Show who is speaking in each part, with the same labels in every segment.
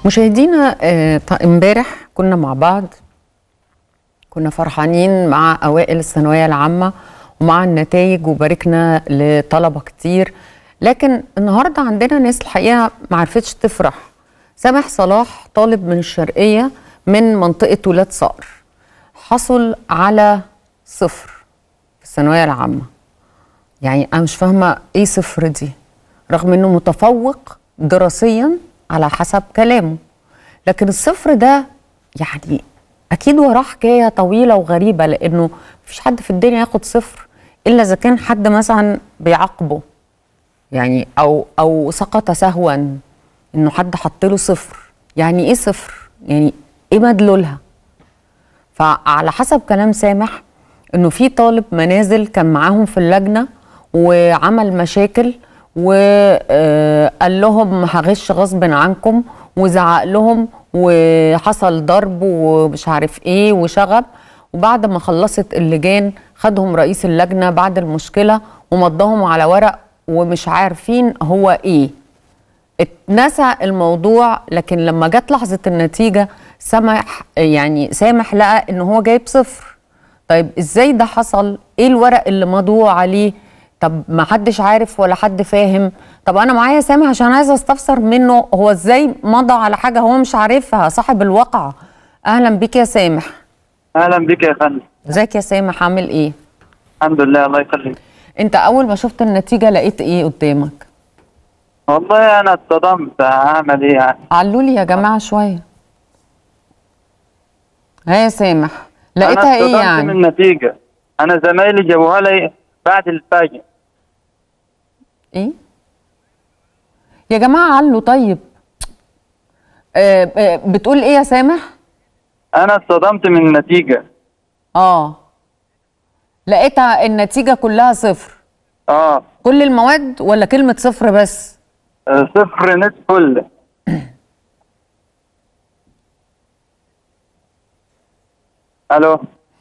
Speaker 1: مشاهدينا آه، ط- امبارح كنا مع بعض كنا فرحانين مع اوائل الثانويه العامه ومع النتائج وباركنا لطلبه كتير لكن النهارده عندنا ناس الحقيقه ما عرفتش تفرح سامح صلاح طالب من الشرقيه من منطقه ولاد صقر حصل على صفر في الثانويه العامه يعني انا مش فاهمه ايه صفر دي رغم انه متفوق دراسيا على حسب كلامه لكن الصفر ده يعني اكيد وراه حكايه طويله وغريبه لانه مفيش حد في الدنيا ياخد صفر الا اذا كان حد مثلا بيعاقبه يعني او او سقط سهوا انه حد حط له صفر يعني ايه صفر يعني ايه مدلولها فعلى حسب كلام سامح انه في طالب منازل كان معاهم في اللجنه وعمل مشاكل وقال لهم هغش غصب عنكم وزعق لهم وحصل ضرب ومش عارف ايه وشغب وبعد ما خلصت اللجان خدهم رئيس اللجنه بعد المشكله ومضاهم على ورق ومش عارفين هو ايه اتنسى الموضوع لكن لما جت لحظه النتيجه سمح يعني سامح لقى ان هو جايب صفر طيب ازاي ده حصل ايه الورق اللي مضوع عليه طب ما حدش عارف ولا حد فاهم طب انا معايا سامح عشان عايزه استفسر منه هو ازاي مضى على حاجه هو مش عارفها صاحب الواقعه اهلا بيك يا سامح
Speaker 2: اهلا بك يا فندم
Speaker 1: ازيك يا سامح عامل ايه
Speaker 2: الحمد لله الله يخليك
Speaker 1: انت اول ما شفت النتيجه لقيت ايه قدامك
Speaker 2: والله انا اتصدمت هعمل ايه يعني
Speaker 1: علولي يا جماعه شويه ها يا سامح
Speaker 2: انا
Speaker 1: لقيتها ايه
Speaker 2: اتصدمت
Speaker 1: يعني
Speaker 2: من النتيجه انا زمايلي جابوها لي بعد الفجر
Speaker 1: ايه يا جماعه علوا طيب آه آه بتقول ايه يا سامح
Speaker 2: انا اتصدمت من النتيجه
Speaker 1: اه لقيتها النتيجه كلها صفر
Speaker 2: اه
Speaker 1: كل المواد ولا كلمه صفر بس
Speaker 2: صفر نت كل الو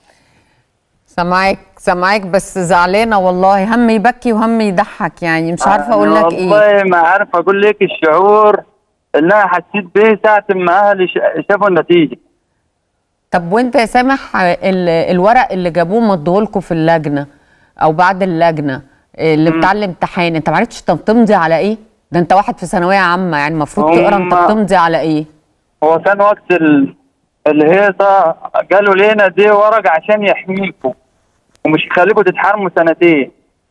Speaker 1: سامعاك سامعاك بس زعلانه والله هم يبكي وهم يضحك يعني مش عارفه اقول لك ايه
Speaker 2: والله ما عارف اقول لك الشعور اللي انا حسيت به ساعه ما اهلي ش- شافوا النتيجه
Speaker 1: طب وانت يا سامح ال- الورق اللي جابوه مديهولكوا في اللجنه او بعد اللجنه اللي بتاع الامتحان انت ما عرفتش طب تمضي على ايه؟ ده انت واحد في ثانويه عامه يعني المفروض تقرا انت
Speaker 2: هما-
Speaker 1: بتمضي على ايه؟
Speaker 2: هو كان وقت ال... الهيصة قالوا لنا دي ورق عشان يحميكم ومش يخليكم تتحرموا سنتين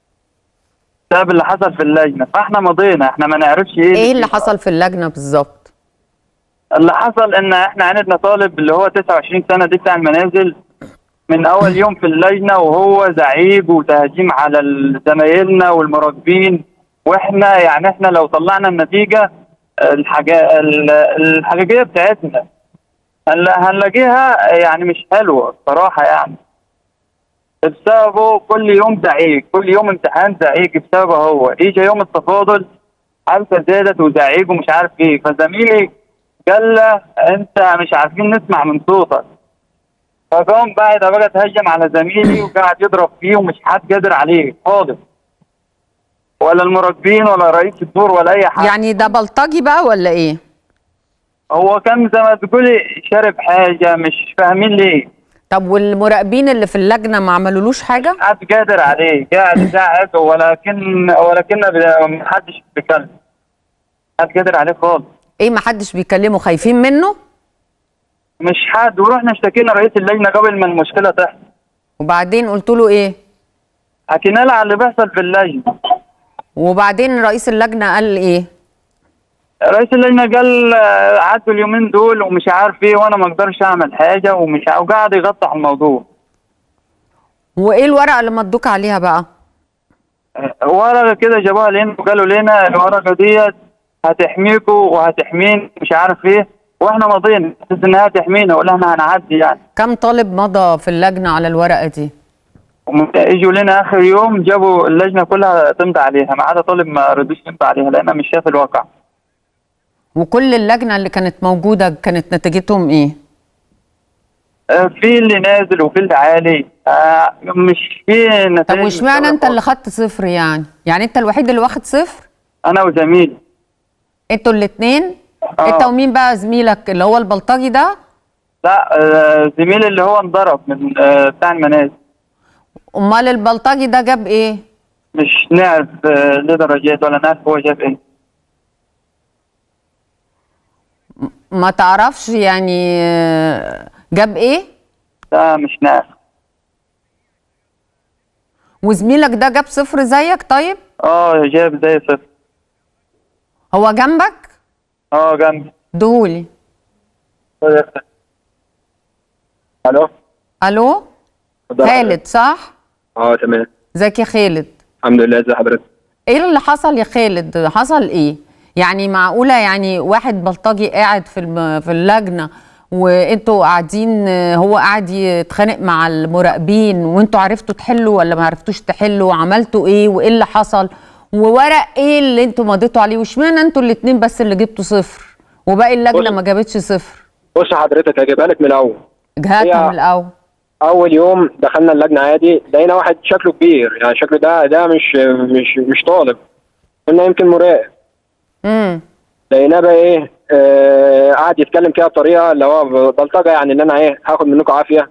Speaker 2: بسبب اللي حصل في اللجنة فاحنا مضينا احنا ما نعرفش ايه
Speaker 1: ايه اللي حصل في اللجنه بالظبط؟
Speaker 2: اللي حصل ان احنا عندنا طالب اللي هو 29 سنة دي بتاع المنازل من اول يوم في اللجنة وهو زعيق وتهجيم على زمايلنا والمراقبين واحنا يعني احنا لو طلعنا النتيجة الحاجة ال- الحقيقية بتاعتنا هنلا- هنلاقيها يعني مش حلوة بصراحة يعني بسببه كل يوم زعيق كل يوم امتحان زعيق بسببه هو يجي يوم التفاضل حالته زادت وزعيق ومش عارف ايه فزميلي قال له انت مش عارفين نسمع من صوتك فقام بعد بقى تهجم على زميلي وقعد يضرب فيه ومش حد قادر عليه خالص ولا المراقبين ولا رئيس الدور ولا اي حاجه
Speaker 1: يعني ده بلطجي بقى ولا ايه؟
Speaker 2: هو كان زي ما تقولي شارب حاجه مش فاهمين ليه
Speaker 1: طب والمراقبين اللي في اللجنه ما عملولوش حاجه؟
Speaker 2: حد قادر عليه قاعد يزعق ولكن ولكن ما حدش بيتكلم حد قادر عليه خالص
Speaker 1: ايه ما حدش بيكلمه خايفين منه؟
Speaker 2: مش حد ورحنا اشتكينا رئيس اللجنه قبل ما المشكله تحصل
Speaker 1: وبعدين قلت له ايه؟
Speaker 2: حكينا له على اللي بيحصل في اللجنه
Speaker 1: وبعدين رئيس اللجنه قال ايه؟
Speaker 2: رئيس اللجنه قال آه، عدوا اليومين دول ومش عارف ايه وانا ما اقدرش اعمل حاجه ومش ع- وقاعد يغطي على الموضوع
Speaker 1: وايه الورقه اللي مدوك عليها بقى؟
Speaker 2: آه، ورقه كده جابوها لنا وقالوا لنا الورقه ديت هتحميكوا وهتحمين مش عارف ايه واحنا ماضيين بس انها تحمينا ولا احنا هنعدي يعني
Speaker 1: كم طالب مضى في اللجنه على الورقه دي؟
Speaker 2: وم- اجوا لنا اخر يوم جابوا اللجنه كلها تمضي عليها ما عدا طالب ما رضوش يمضي عليها لانه مش شاف الواقع
Speaker 1: وكل اللجنه اللي كانت موجوده كانت نتيجتهم ايه؟
Speaker 2: آه، في اللي نازل وفي اللي عالي آه، مش في
Speaker 1: طب
Speaker 2: نتائج
Speaker 1: واشمعنى انت
Speaker 2: مستوى
Speaker 1: اللي خدت صفر يعني؟ يعني انت الوحيد اللي واخد صفر؟
Speaker 2: انا وزميلي
Speaker 1: انتوا الاثنين
Speaker 2: آه.
Speaker 1: انت ومين بقى زميلك اللي هو البلطجي ده
Speaker 2: لا آه، زميلي اللي هو انضرب من آه، بتاع المنازل
Speaker 1: امال البلطجي ده جاب ايه
Speaker 2: مش نعرف آه، ليه درجات ولا نعرف هو جاب ايه
Speaker 1: ما تعرفش يعني آه، جاب ايه
Speaker 2: لا مش نعرف
Speaker 1: وزميلك ده جاب صفر زيك طيب
Speaker 2: اه جاب زي صفر
Speaker 1: هو جنبك
Speaker 2: اه جنبي
Speaker 1: دهولي
Speaker 3: الو
Speaker 1: الو
Speaker 3: اتفضل
Speaker 1: خالد صح
Speaker 3: اه تمام
Speaker 1: ازيك يا خالد
Speaker 3: الحمد لله ازي حضرتك
Speaker 1: ايه اللي حصل يا خالد حصل ايه يعني معقوله يعني واحد بلطجي قاعد في الم... في اللجنه وانتوا قاعدين هو قاعد يتخانق مع المراقبين وانتوا عرفتوا تحلوا ولا ما عرفتوش تحلوا عملتوا ايه وايه اللي حصل وورق ايه اللي انتوا مضيتوا عليه واشمعنى انتوا الاتنين بس اللي جبتوا صفر وباقي اللجنه
Speaker 3: بص-
Speaker 1: ما جابتش صفر
Speaker 3: بص حضرتك هجيبها لك من الاول
Speaker 1: جهاتها
Speaker 3: هي-
Speaker 1: من الاول
Speaker 3: اول يوم دخلنا اللجنه عادي لقينا واحد شكله كبير يعني شكله ده ده مش مش مش طالب قلنا يمكن مراقب
Speaker 1: امم
Speaker 3: لقيناه بقى ايه آه قعد يتكلم كده بطريقه اللي هو بلطجه يعني ان انا ايه هاخد منكم عافيه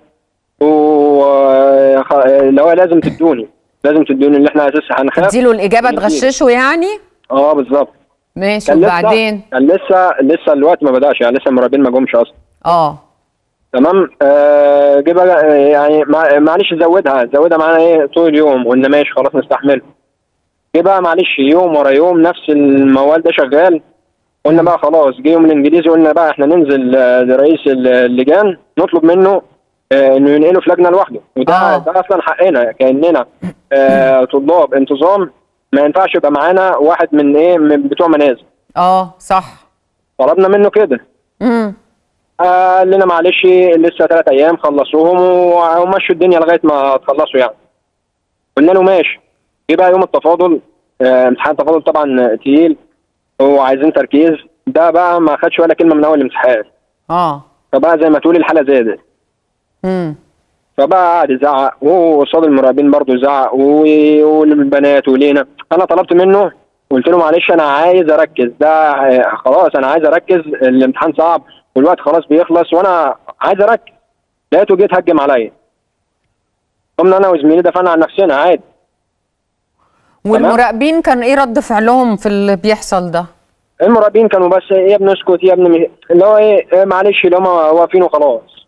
Speaker 3: و خ- اللي هو لازم تدوني لازم تدوني اللي احنا اساسا هنخاف
Speaker 1: تديله الاجابه
Speaker 3: نديله.
Speaker 1: تغششه يعني
Speaker 3: اه بالظبط
Speaker 1: ماشي
Speaker 3: كان لسه
Speaker 1: وبعدين
Speaker 3: كان لسه لسه الوقت ما بداش يعني لسه المراقبين ما جمش اصلا
Speaker 1: اه
Speaker 3: تمام آه جه بقى آه، يعني مع- معلش زودها زودها معانا ايه طول اليوم قلنا ماشي خلاص نستحمل جه بقى معلش يوم ورا يوم نفس الموال ده شغال قلنا بقى خلاص جه يوم الانجليزي قلنا بقى احنا ننزل آه، لرئيس ال- اللجان نطلب منه آه، انه ينقله في لجنه لوحده وده
Speaker 1: آه.
Speaker 3: ده اصلا حقنا كاننا آه طلاب انتظام ما ينفعش يبقى معانا واحد من ايه من بتوع منازل
Speaker 1: اه صح
Speaker 3: طلبنا منه كده
Speaker 1: امم
Speaker 3: قال لنا معلش لسه ثلاث ايام خلصوهم و- ومشوا الدنيا لغايه ما تخلصوا يعني قلنا له ماشي جه بقى يوم التفاضل آه، امتحان التفاضل طبعا تقيل وعايزين تركيز ده بقى ما خدش ولا كلمه من اول الامتحان
Speaker 1: اه
Speaker 3: فبقى زي ما تقول الحاله زادت
Speaker 1: امم
Speaker 3: فبقى قعد يزعق وقصاد المراقبين برضه يزعق و- والبنات ولينا انا طلبت منه قلت له معلش انا عايز اركز ده آه، خلاص انا عايز اركز الامتحان صعب والوقت خلاص بيخلص وانا عايز اركز لقيته جه اتهجم عليا قمنا انا وزميلي دفعنا عن نفسنا عادي
Speaker 1: والمراقبين كان ايه رد فعلهم في اللي بيحصل ده
Speaker 3: المراقبين كانوا بس إيه يا ابني اسكت يا ابني مش- اللي هو ايه إيه معلش اللي هم واقفين وخلاص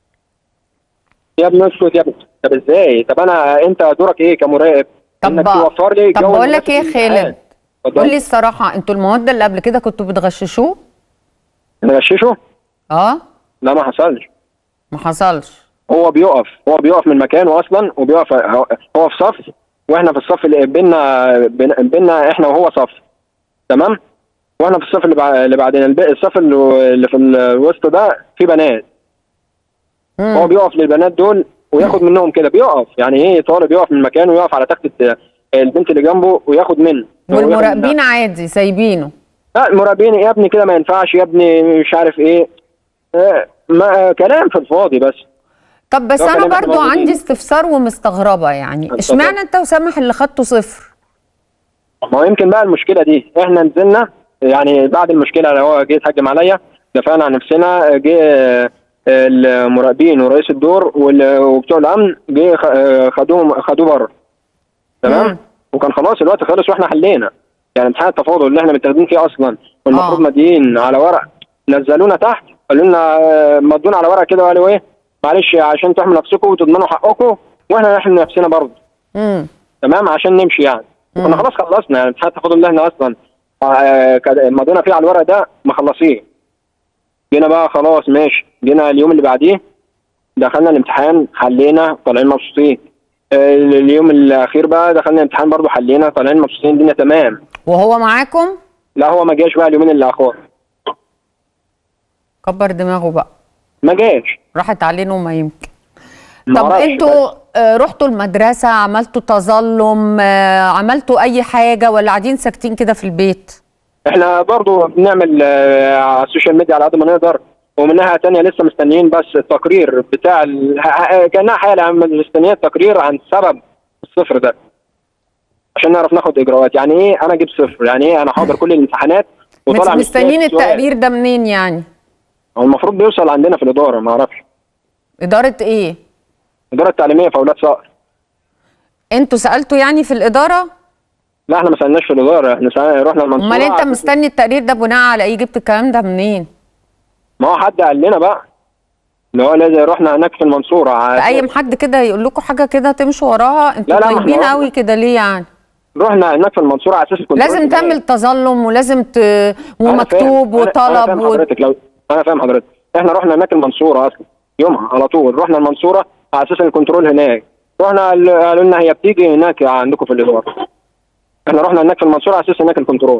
Speaker 3: يا ابني اسكت يا ابني طب ازاي طب انا انت دورك ايه كمراقب
Speaker 1: طب
Speaker 3: انك
Speaker 1: بقى-
Speaker 3: توفر لي
Speaker 1: طب
Speaker 3: جو
Speaker 1: بقول لك
Speaker 3: المناسب
Speaker 1: ايه
Speaker 3: للامتحان.
Speaker 1: خالد
Speaker 3: اتفضل.
Speaker 1: قول لي الصراحه انتوا المواد اللي قبل كده كنتوا بتغششوه
Speaker 3: نغششه
Speaker 1: اه
Speaker 3: لا ما حصلش
Speaker 1: ما حصلش
Speaker 3: هو بيقف هو بيقف من مكانه اصلا وبيقف هو هو في صف واحنا في الصف اللي بينا بين- بينا احنا وهو صف تمام واحنا في الصف اللي بع- اللي بعدين الب- الصف اللي اللي في الوسط ده في بنات
Speaker 1: مم.
Speaker 3: هو بيقف للبنات دول وياخد منهم كده بيقف يعني ايه طالب يقف من مكانه ويقف على تخت البنت اللي جنبه وياخد منه وياخد
Speaker 1: والمراقبين
Speaker 3: منها.
Speaker 1: عادي سايبينه
Speaker 3: لا المراقبين يا ابني كده ما ينفعش يا ابني مش عارف ايه آه، ما كلام في الفاضي بس
Speaker 1: طب بس
Speaker 3: لو
Speaker 1: انا
Speaker 3: كلمة
Speaker 1: برضو
Speaker 3: موجودين.
Speaker 1: عندي استفسار ومستغربه يعني
Speaker 3: اتفضل.
Speaker 1: اشمعنى انت وسامح اللي خدته صفر
Speaker 3: ما هو يمكن بقى المشكله دي احنا نزلنا يعني بعد المشكله اللي هو جه يتهجم عليا دفعنا عن نفسنا جه آه، المراقبين ورئيس الدور وال- وبتوع الامن جه خ- آه، خدوه خدوه بره
Speaker 1: مم.
Speaker 3: تمام وكان خلاص الوقت خلص واحنا حلينا يعني امتحان التفاضل اللي احنا متاخدين فيه اصلا والمفروض
Speaker 1: آه.
Speaker 3: ماديين على ورق نزلونا تحت قالوا لنا آه، مضونا على ورق كده وقالوا ايه معلش عشان تحموا نفسكم وتضمنوا حقكم واحنا نحمي نفسنا برضه
Speaker 1: امم
Speaker 3: تمام عشان نمشي يعني
Speaker 1: مم.
Speaker 3: كنا خلاص خلصنا يعني امتحان التفاضل اللي احنا اصلا آه، كان- مضينا فيه على الورق ده مخلصين جينا بقى خلاص ماشي جينا اليوم اللي بعديه دخلنا الامتحان حلينا طالعين مبسوطين آه، اليوم الاخير بقى دخلنا الامتحان برضو حلينا طالعين مبسوطين الدنيا تمام
Speaker 1: وهو معاكم
Speaker 3: لا هو ما جاش بقى اليومين اللي اخر
Speaker 1: كبر دماغه بقى
Speaker 3: ما جاش
Speaker 1: راحت عليه نومه يمكن
Speaker 3: ما
Speaker 1: طب
Speaker 3: أعرفش
Speaker 1: انتوا آه، رحتوا المدرسه عملتوا تظلم آه، عملتوا اي حاجه ولا قاعدين ساكتين كده في البيت
Speaker 3: احنا برضو بنعمل آه، على السوشيال ميديا على قد ما نقدر ومن ناحيه تانية لسه مستنيين بس التقرير بتاع ال... ه- ه- كانها حاله مستنيين التقرير عن سبب الصفر ده عشان نعرف ناخد اجراءات يعني ايه انا اجيب صفر يعني ايه انا حاضر كل الامتحانات وطالع
Speaker 1: مستنيين
Speaker 3: مستني
Speaker 1: التقرير ده منين يعني
Speaker 3: هو المفروض بيوصل عندنا في الاداره ما اعرفش
Speaker 1: اداره ايه
Speaker 3: الاداره التعليميه في اولاد صقر
Speaker 1: انتوا سالتوا يعني في الاداره
Speaker 3: لا احنا ما سالناش في الاداره احنا سألنا رحنا المنصوره
Speaker 1: امال انت
Speaker 3: على-
Speaker 1: مستني التقرير ده بناء على ايه جبت الكلام ده منين
Speaker 3: ما هو حد قال لنا بقى اللي هو لازم رحنا هناك في المنصوره على
Speaker 1: اي حد كده يقول لكم حاجه كده تمشوا وراها انتوا
Speaker 3: لا، لا، ما
Speaker 1: طيبين
Speaker 3: احنا
Speaker 1: قوي كده ليه يعني
Speaker 3: رحنا هناك في المنصوره على اساس الكنترول
Speaker 1: لازم
Speaker 3: الجنائي.
Speaker 1: تعمل تظلم ولازم ت...
Speaker 3: أنا فاهم.
Speaker 1: ومكتوب
Speaker 3: أنا- انا
Speaker 1: وطلب
Speaker 3: فاهم
Speaker 1: و...
Speaker 3: حضرتك لو انا فاهم حضرتك احنا رحنا هناك المنصوره اصلا يومها على طول رحنا المنصوره على اساس الكنترول هناك رحنا قال- قالوا لنا هي بتيجي هناك عندكم في الاداره احنا رحنا هناك في المنصوره على اساس هناك الكنترول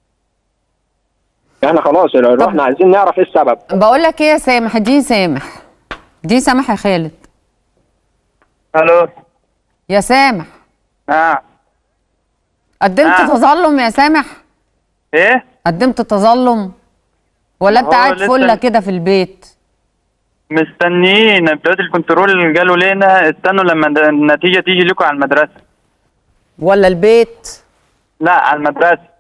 Speaker 3: احنا خلاص رحنا عايزين نعرف ايه السبب
Speaker 1: بقول لك ايه يا سامح دي سامح دي سامح يا خالد
Speaker 2: الو
Speaker 1: يا سامح
Speaker 2: اه
Speaker 1: قدمت
Speaker 2: آه.
Speaker 1: تظلم يا سامح
Speaker 2: ايه
Speaker 1: قدمت تظلم ولا انت
Speaker 2: هو
Speaker 1: قاعد
Speaker 2: لسه-
Speaker 1: فله كده في البيت
Speaker 2: مستنيين بتوع الكنترول اللي قالوا لنا استنوا لما النتيجه تيجي لكم على المدرسه
Speaker 1: ولا البيت
Speaker 2: لا على المدرسه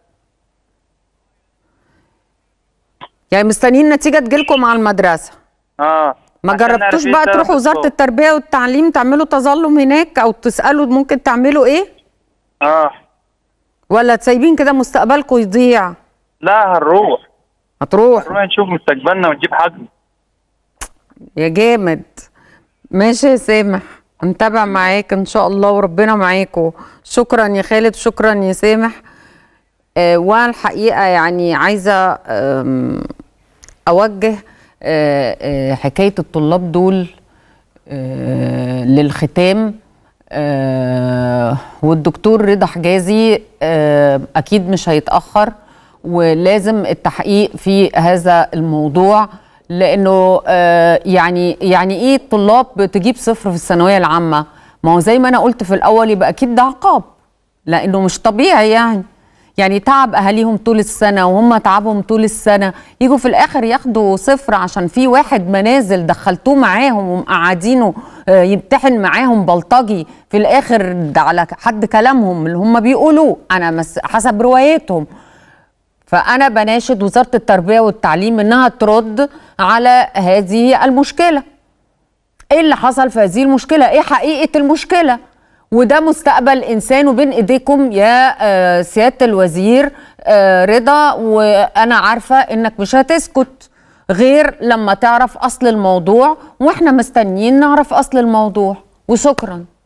Speaker 1: يعني مستنيين نتيجه تجيلكم على المدرسه
Speaker 2: اه
Speaker 1: ما
Speaker 2: عشان نعرف
Speaker 1: جربتوش
Speaker 2: إيه
Speaker 1: بقى
Speaker 2: سبب
Speaker 1: تروحوا وزاره
Speaker 2: الصوت.
Speaker 1: التربيه والتعليم تعملوا تظلم هناك او تسالوا ممكن تعملوا ايه
Speaker 2: اه
Speaker 1: ولا سايبين كده مستقبلكم يضيع
Speaker 2: لا هنروح
Speaker 1: هتروح
Speaker 2: نروح نشوف مستقبلنا ونجيب حقنا
Speaker 1: يا جامد ماشي يا سامح نتابع معاك ان شاء الله وربنا معاكم شكرا يا خالد شكرا يا سامح آه والحقيقه يعني عايزه آم، اوجه آه آه حكايه الطلاب دول آه للختام آه والدكتور رضا حجازي آه اكيد مش هيتاخر ولازم التحقيق في هذا الموضوع لانه آه يعني يعني ايه الطلاب تجيب صفر في الثانويه العامه ما هو زي ما انا قلت في الاول يبقى اكيد ده عقاب لانه مش طبيعي يعني يعني تعب اهاليهم طول السنه وهم تعبهم طول السنه يجوا في الاخر ياخدوا صفر عشان في واحد منازل دخلتوه معاهم ومقعدينه آه، يمتحن معاهم بلطجي في الاخر ده على حد كلامهم اللي هم بيقولوه انا مس حسب روايتهم فانا بناشد وزاره التربيه والتعليم انها ترد على هذه المشكله ايه اللي حصل في هذه المشكله ايه حقيقه المشكله وده مستقبل انسان وبين ايديكم يا آه، سياده الوزير آه، رضا وانا عارفه انك مش هتسكت غير لما تعرف اصل الموضوع واحنا مستنيين نعرف اصل الموضوع وشكرا